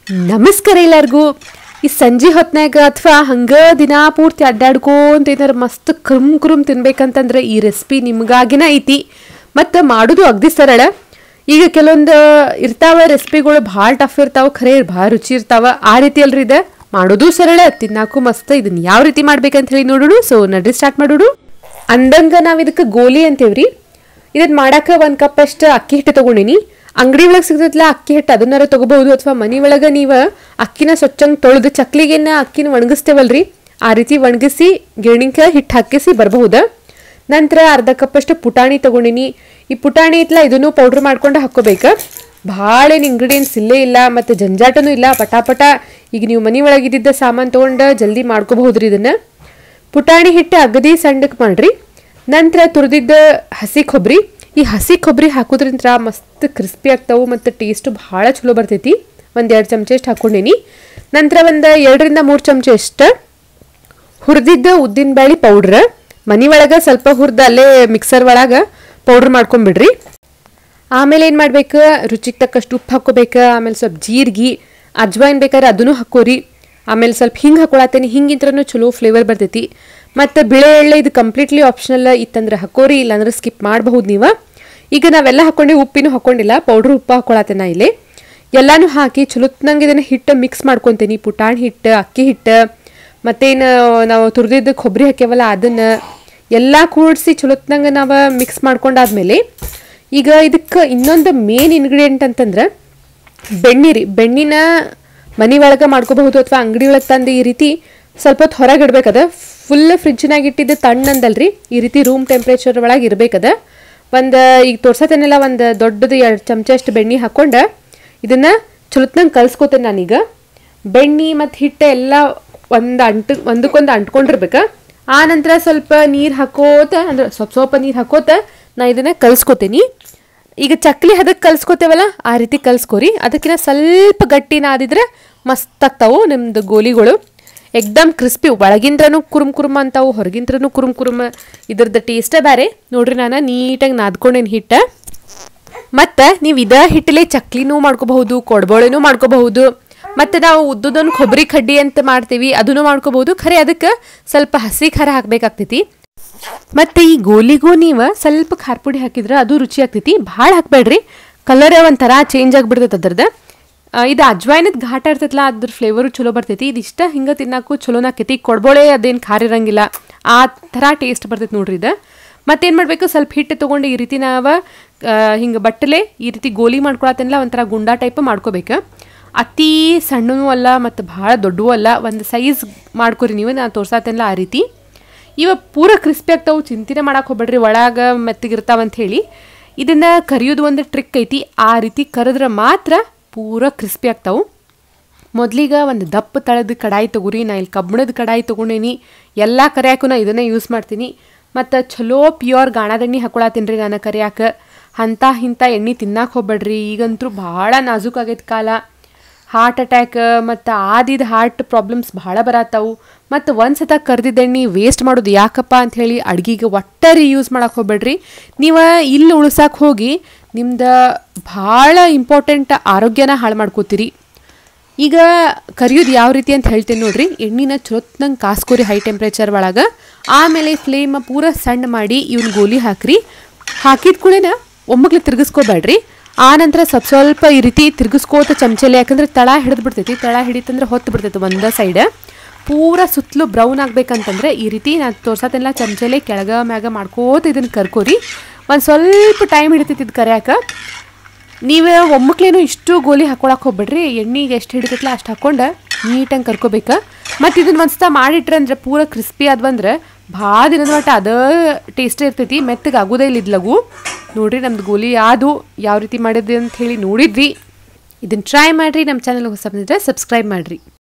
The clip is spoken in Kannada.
ನಮಸ್ಕಾರ ಎಲ್ಲರಿಗೂ ಈ ಸಂಜೆ ಹೊತ್ನಾಗ ಅಥವಾ ಹಂಗ ದಿನ ಪೂರ್ತಿ ಅಡ್ಡಾಡ್ಕೊಂತ ಏನಾರ ಮಸ್ತ್ ಕ್ರಮ್ ಕ್ರಮ್ ತಿನ್ಬೇಕಂತಂದ್ರೆ ಈ ರೆಸಿಪಿ ನಿಮ್ಗಾಗಿನ ಐತಿ ಮತ್ತು ಮಾಡೋದು ಅಗ್ದಿ ಸರಳ ಈಗ ಕೆಲವೊಂದು ಇರ್ತಾವ ರೆಸಿಪಿಗಳು ಭಾಳ ಟಫ್ ಇರ್ತಾವ ಖರೆ ಭಾಳ ರುಚಿ ಇರ್ತಾವ ಆ ರೀತಿ ಅಲ್ರಿ ಇದು ಮಾಡೋದು ಸರಳ ತಿನ್ನಾಕು ಮಸ್ತ್ ಇದನ್ನ ಯಾವ ರೀತಿ ಮಾಡ್ಬೇಕಂತ ಹೇಳಿ ನೋಡೋಣ ಸೊ ನಡ್ರಿ ಸ್ಟಾರ್ಟ್ ಮಾಡೋಣ ಅಂದಂಗ ನಾವು ಇದಕ್ಕೆ ಗೋಲಿ ಅಂತೇವ್ರಿ ಇದನ್ನ ಮಾಡಾಕ ಒಂದು ಕಪ್ ಅಷ್ಟು ಅಕ್ಕಿ ಹಿಟ್ಟು ತಗೊಂಡಿನಿ ಅಂಗಡಿ ಒಳಗೆ ಸಿಗ್ತೈತಲ್ಲ ಅಕ್ಕಿ ಹಿಟ್ಟು ಅದನ್ನಾರ ತಗೋಬಹುದು ಅಥವಾ ಮನಿ ಒಳಗೆ ನೀವು ಅಕ್ಕಿನ ಸ್ವಚ್ಛಂಗ್ ತೊಳೆದು ಚಕ್ಲಿಗೆನ ಅಕ್ಕಿನ ಒಣಗಿಸ್ತೇವಲ್ರಿ ಆ ರೀತಿ ಒಣಗಿಸಿ ಗಿರ್ಣಿಕ ಹಿಟ್ಟು ಹಾಕಿಸಿ ಬರಬಹುದು ನಂತರ ಅರ್ಧ ಕಪ್ಪಷ್ಟು ಪುಟಾಣಿ ತಗೊಂಡಿನಿ ಈ ಪುಟಾಣಿ ಇತ್ಲ ಇದನ್ನು ಪೌಡ್ರ್ ಮಾಡ್ಕೊಂಡು ಹಾಕೋಬೇಕು ಭಾಳ ಏನು ಇಂಗ್ರೀಡಿಯೆಂಟ್ಸ್ ಇಲ್ಲೇ ಇಲ್ಲ ಮತ್ತು ಜಂಜಾಟನೂ ಇಲ್ಲ ಪಟಾಪಟ ಈಗ ನೀವು ಮನೆ ಒಳಗಿದ್ದ ಸಾಮಾನು ತೊಗೊಂಡು ಜಲ್ದಿ ಮಾಡ್ಕೋಬಹುದ್ರಿ ಇದನ್ನು ಪುಟಾಣಿ ಹಿಟ್ಟು ಅಗದಿ ಸಣ್ಣಕ್ಕೆ ಮಾಡ್ರಿ ನಂತರ ತುರಿದಿದ್ದ ಹಸಿ ಕೊಬ್ಬರಿ ಈ ಹಸಿ ಕೊಬ್ಬರಿ ಹಾಕೋದ್ರಿಂದ ಮಸ್ತ್ ಕ್ರಿಸ್ಪಿ ಆಗ್ತಾವು ಮತ್ತು ಟೇಸ್ಟು ಭಾಳ ಚಲೋ ಬರ್ತೈತಿ ಒಂದು ಎರಡು ಚಮಚ ಅಷ್ಟು ಹಾಕೊಂಡೇನಿ ನಂತರ ಒಂದು ಎರಡರಿಂದ ಮೂರು ಚಮಚ ಅಷ್ಟು ಹುರಿದಿದ್ದ ಉದ್ದಿನ ಬೇಳೆ ಪೌಡ್ರ್ ಮನೆ ಒಳಗೆ ಸ್ವಲ್ಪ ಹುರಿದು ಅಲ್ಲೇ ಮಿಕ್ಸರ್ ಒಳಗೆ ಪೌಡ್ರ್ ಮಾಡ್ಕೊಂಬಿಡ್ರಿ ಆಮೇಲೆ ಏನು ಮಾಡ್ಬೇಕು ರುಚಿಗೆ ತಕ್ಕಷ್ಟು ಉಪ್ಪು ಹಾಕೋಬೇಕು ಆಮೇಲೆ ಸ್ವಲ್ಪ ಜೀರಿಗೆ ಅಜ್ವಾಯಿನ್ ಬೇಕಾದ್ರೆ ಅದನ್ನು ಹಾಕೋರಿ ಆಮೇಲೆ ಸ್ವಲ್ಪ ಹಿಂಗೆ ಹಾಕೊಳತ್ತೇನೆ ಹಿಂಗಿಂತ್ರನೂ ಚಲೋ ಫ್ಲೇವರ್ ಬರ್ತೈತಿ ಮತ್ತು ಬಿಳೆ ಎಳ್ಳೆ ಇದು ಕಂಪ್ಲೀಟ್ಲಿ ಆಪ್ಷನಲ್ ಇತ್ತಂದ್ರೆ ಹಾಕೋರಿ ಇಲ್ಲಾಂದ್ರೆ ಸ್ಕಿಪ್ ಮಾಡಬಹುದು ನೀವು ಈಗ ನಾವೆಲ್ಲ ಹಾಕೊಂಡು ಉಪ್ಪಿನೂ ಹಾಕೊಂಡಿಲ್ಲ ಪೌಡ್ರ್ ಉಪ್ಪು ಹಾಕೊಳತ್ತೇನೆ ನಾ ಇಲ್ಲಿ ಎಲ್ಲಾನು ಹಾಕಿ ಚಲೋತ್ನಂಗೆ ಇದನ್ನು ಹಿಟ್ಟು ಮಿಕ್ಸ್ ಮಾಡ್ಕೊತೀನಿ ಪುಟಾಣಿ ಹಿಟ್ಟು ಅಕ್ಕಿ ಹಿಟ್ಟು ಮತ್ತೇನು ನಾವು ತುರಿದಿದ್ದು ಕೊಬ್ಬರಿ ಹಾಕ್ಯವಲ್ಲ ಅದನ್ನು ಎಲ್ಲ ಕೂಡಿಸಿ ಚಲೋತ್ನಂಗೆ ನಾವು ಮಿಕ್ಸ್ ಮಾಡ್ಕೊಂಡಾದ್ಮೇಲೆ ಈಗ ಇದಕ್ಕೆ ಇನ್ನೊಂದು ಮೇನ್ ಇಂಗ್ರೀಡಿಯೆಂಟ್ ಅಂತಂದ್ರೆ ಬೆಣ್ಣೆ ರೀ ಬೆಣ್ಣಿನ ಮನೆ ಒಳಗೆ ಮಾಡ್ಕೋಬಹುದು ಅಥವಾ ಅಂಗಡಿ ಒಳಗೆ ತಂದು ಈ ರೀತಿ ಸ್ವಲ್ಪ ಹೊತ್ತು ಹೊರಗೆ ಇಡ್ಬೇಕದ ಫುಲ್ ಫ್ರಿಜ್ನಾಗ ಇಟ್ಟಿದ್ದು ತಣ್ಣಂದಲ್ರಿ ಈ ರೀತಿ ರೂಮ್ ಟೆಂಪ್ರೇಚರ್ ಒಳಗೆ ಇರ್ಬೇಕದ ಒಂದು ಈಗ ತೋರ್ಸತ್ತೇನೆಲ್ಲ ಒಂದು ದೊಡ್ಡದು ಎರಡು ಚಮಚ ಅಷ್ಟು ಬೆಣ್ಣೆ ಹಾಕ್ಕೊಂಡು ಇದನ್ನು ಚಲೋತ್ನಂಗೆ ಕಲ್ಸ್ಕೊತೇನೆ ನಾನೀಗ ಬೆಣ್ಣೆ ಮತ್ತು ಹಿಟ್ಟು ಎಲ್ಲ ಒಂದು ಅಂಟು ಒಂದಕ್ಕೊಂದು ಅಂಟ್ಕೊಂಡಿರ್ಬೇಕು ಆ ನಂತರ ಸ್ವಲ್ಪ ನೀರು ಹಾಕೋತ ಅಂದ್ರೆ ಸ್ವಲ್ಪ ಸ್ವಲ್ಪ ನೀರು ಹಾಕೋತ ನಾ ಇದನ್ನ ಕಲ್ಸ್ಕೊತೀನಿ ಈಗ ಚಕ್ಲಿ ಅದಕ್ಕೆ ಕಲ್ಸ್ಕೊತೇವಲ್ಲ ಆ ರೀತಿ ಕಲ್ಸ್ಕೊರಿ ಅದಕ್ಕಿಂತ ಸ್ವಲ್ಪ ಗಟ್ಟಿ ನಾದಿದ್ರೆ ಮಸ್ತ್ ಆಗ್ತಾವು ನಿಮ್ದು ಗೋಲಿಗಳು ಎಕ್ದಮ್ ಕ್ರಿಸ್ಪಿ ಒಳಗಿಂದ್ರನು ಕುರುಮ್ ಕುರುಮ್ ಅಂತಾವು ಹೊರಗಿಂದ್ರನು ಕುರುಮ್ ಕುರುಮ್ ಇದ್ರದ್ದು ಟೇಸ್ಟೇ ಬೇರೆ ನೋಡ್ರಿ ನಾನು ನೀಟಾಗಿ ನಾದ್ಕೊಂಡೇನು ಹಿಟ್ಟು ಮತ್ತು ನೀವು ಇದ ಹಿಟ್ಟಲೆ ಚಕ್ಲಿನೂ ಮಾಡ್ಕೋಬಹುದು ಕೊಡ್ಬೋಳೆನೂ ಮಾಡ್ಕೋಬಹುದು ಮತ್ತು ನಾವು ಉದ್ದುದೊಂದು ಕೊಬ್ಬರಿ ಕಡ್ಡಿ ಅಂತ ಮಾಡ್ತೀವಿ ಅದನ್ನು ಮಾಡ್ಕೋಬಹುದು ಖರೆ ಅದಕ್ಕೆ ಸ್ವಲ್ಪ ಹಸಿ ಖಾರ ಹಾಕ್ಬೇಕಾಗ್ತೈತಿ ಮತ್ತು ಈ ಗೋಲಿಗೂ ನೀವು ಸ್ವಲ್ಪ ಖಾರ ಪುಡಿ ಹಾಕಿದ್ರೆ ಅದು ರುಚಿ ಆಗ್ತೈತಿ ಭಾಳ ಹಾಕ್ಬೇಡ್ರಿ ಕಲರ್ ಒಂಥರ ಚೇಂಜ್ ಆಗಿಬಿಡ್ತೈತೆ ಅದ್ರದ್ದು ಆ, ಇದು ಅಜ್ವಾಯಿನದ ಘಾಟ ಇರ್ತೈತಲ್ಲ ಅದ್ರ ಫ್ಲೇವರು ಚಲೋ ಬರ್ತೈತಿ ಇದಿಷ್ಟ ಹಿಂಗೆ ತಿನ್ನಕ್ಕೂ ಚಲೋನ ಆಕೈತಿ ಕೊಡ್ಬೋಳೆ ಅದೇನು ಖಾರ ಇರಂಗಿಲ್ಲ ಆ ಥರ ಟೇಸ್ಟ್ ಬರ್ತೈತಿ ನೋಡ್ರಿ ಇದು ಮತ್ತೇನು ಮಾಡಬೇಕು ಸ್ವಲ್ಪ ಹಿಟ್ಟು ತೊಗೊಂಡು ಈ ರೀತಿ ನಾವು ಹಿಂಗೆ ಬಟ್ಟಲೆ ಈ ರೀತಿ ಗೋಲಿ ಮಾಡ್ಕೊಳತ್ತೇನಲ್ಲ ಒಂಥರ ಗುಂಡಾ ಟೈಪ್ ಮಾಡ್ಕೋಬೇಕು ಅತಿ ಸಣ್ಣನೂ ಅಲ್ಲ ಮತ್ತು ಭಾಳ ದೊಡ್ಡವೂ ಅಲ್ಲ ಒಂದು ಸೈಜ್ ಮಾಡ್ಕೊರಿ ನೀವು ನಾನು ತೋರ್ಸಾತೇನಲ್ಲ ಆ ರೀತಿ ಇವ ಪೂರ ಕ್ರಿಸ್ಪಿ ಆಗ್ತಾವು ಚಿಂತೆನೆ ಮಾಡಕ್ಕೆ ಹೋಗ್ಬೇಡ್ರಿ ಒಳಗೆ ಮೆತ್ತಗಿರ್ತಾವ ಅಂತ ಹೇಳಿ ಇದನ್ನು ಕರಿಯೋದು ಒಂದು ಟ್ರಿಕ್ ಐತಿ ಆ ರೀತಿ ಕರೆದ್ರೆ ಮಾತ್ರ ಪೂರ ಕ್ರಿಸ್ಪಿ ಆಗ್ತಾವು ಮೊದಲಿಗೆ ಒಂದು ದಪ್ಪ ತಳದ ಕಡಾಯಿ ತಗೋರಿ ನಾ ಇಲ್ಲಿ ಕಬ್ಬಣದ ಕಡಾಯಿ ತೊಗೊಂಡೇನಿ ಎಲ್ಲ ಕರಿಯಾಕು ನಾ ಇದನ್ನೇ ಯೂಸ್ ಮಾಡ್ತೀನಿ ಮತ್ತು ಚಲೋ ಪ್ಯೂರ್ ಗಾಣದಣ್ಣಿ ಹಾಕೊಳತ್ತೀನಿ ರೀ ನಾನು ಕರಿಯಾಕ ಅಂಥ ಇಂಥ ಎಣ್ಣೆ ತಿನ್ನಕ್ಕೆ ಹೋಗ್ಬೇಡ್ರಿ ಈಗಂತೂ ಭಾಳ ನಾಜೂಕಾಗೈತೆ ಕಾಲ ಹಾರ್ಟ್ ಅಟ್ಯಾಕ್ ಮತ್ತು ಆದಿದ ಹಾರ್ಟ್ ಪ್ರಾಬ್ಲಮ್ಸ್ ಭಾಳ ಬರತ್ತಾವು ಮತ್ತು ಒಂದು ಸತ ಕರ್ದಿದ್ದ ಎಣ್ಣೆ ವೇಸ್ಟ್ ಮಾಡೋದು ಯಾಕಪ್ಪ ಅಂತ ಹೇಳಿ ಅಡ್ಗಿಗೆ ಒಟ್ಟಾರಿ ಯೂಸ್ ಮಾಡಕ್ಕೆ ಹೋಗ್ಬೇಡ್ರಿ ನೀವು ಇಲ್ಲಿ ಉಳ್ಸಕ್ಕೆ ಹೋಗಿ ನಿಮ್ದು ಭಾಳ ಇಂಪಾರ್ಟೆಂಟ್ ಆರೋಗ್ಯನ ಹಾಳು ಮಾಡ್ಕೋತೀರಿ ಈಗ ಕರಿಯೋದು ಯಾವ ರೀತಿ ಅಂತ ಹೇಳ್ತೇನೆ ನೋಡ್ರಿ ಎಣ್ಣಿನ ಚೊತ್ನಂಗೆ ಕಾಸ್ಕೋರಿ ಹೈ ಟೆಂಪ್ರೇಚರ್ ಒಳಗೆ ಆಮೇಲೆ ಫ್ಲೇಮ್ ಪೂರ ಸಣ್ಣ ಮಾಡಿ ಇವ್ನ ಗೋಲಿ ಹಾಕ್ರಿ ಹಾಕಿದ ಕೂಡೇನ ಒಮ್ಮಗ್ಲೆ ತಿರ್ಗಿಸ್ಕೋಬೇಡ್ರಿ ಆ ನಂತರ ಸ್ವಲ್ಪ ಸ್ವಲ್ಪ ಈ ರೀತಿ ತಿರ್ಗಿಸ್ಕೋತ ಚಮಚಲಿ ಯಾಕಂದ್ರೆ ತಳ ಹಿಡಿದು ಬಿಡ್ತೈತಿ ತಳ ಹಿಡಿತಂದ್ರೆ ಹೊತ್ತು ಬಿಡ್ತೈತಿ ಒಂದ ಸೈಡ್ ಪೂರ ಸುತ್ತಲೂ ಬ್ರೌನ್ ಆಗ್ಬೇಕಂತಂದ್ರೆ ಈ ರೀತಿ ನಾನು ತೋರ್ಸತ್ತೆಲ್ಲ ಚಮಚಲೆ ಕೆಳಗ ಮ್ಯಾಗ ಮಾಡ್ಕೋತ ಇದನ್ನ ಕರ್ಕೋರಿ ಒಂದು ಸ್ವಲ್ಪ ಟೈಮ್ ಹಿಡಿತೈತಿ ಇದು ಕರ್ಯಾಕ ನೀವು ಒಮ್ಮಕ್ಲೇನು ಇಷ್ಟು ಗೋಲಿ ಹಾಕೊಳಕ್ಕೆ ಹೋಗ್ಬೇಡ್ರಿ ಎಣ್ಣೆಗೆ ಎಷ್ಟು ಹಿಡಿತೈತಲ್ಲ ಅಷ್ಟು ಹಾಕೊಂಡು ನೀಟಾಗಿ ಕರ್ಕೋಬೇಕು ಮತ್ತು ಇದನ್ನ ಒಂದ್ಸತ ಮಾಡಿಟ್ರೆ ಅಂದ್ರೆ ಪೂರ ಕ್ರಿಸ್ಪಿ ಆದ್ವಂದ್ರೆ ಭಾಳ ದಿನದ ಮಟ್ಟ ಅದ ಟೇಸ್ಟ್ ಇರ್ತೈತಿ ಮೆತ್ತಗೆ ಆಗೋದೇ ಇಲ್ಲ ಇದ್ಲಗು ನೋಡ್ರಿ ನಮ್ದು ಗೋಲಿ ಯಾವುದು ಯಾವ ರೀತಿ ಮಾಡಿದ್ವಿ ಅಂತ ಹೇಳಿ ನೋಡಿದ್ವಿ ಇದನ್ನ ಟ್ರೈ ಮಾಡಿರಿ ನಮ್ಮ ಚಾನಲ್ ಹೊಸ ಬಂದಿದ್ರೆ ಸಬ್ಸ್ಕ್ರೈಬ್ ಮಾಡಿರಿ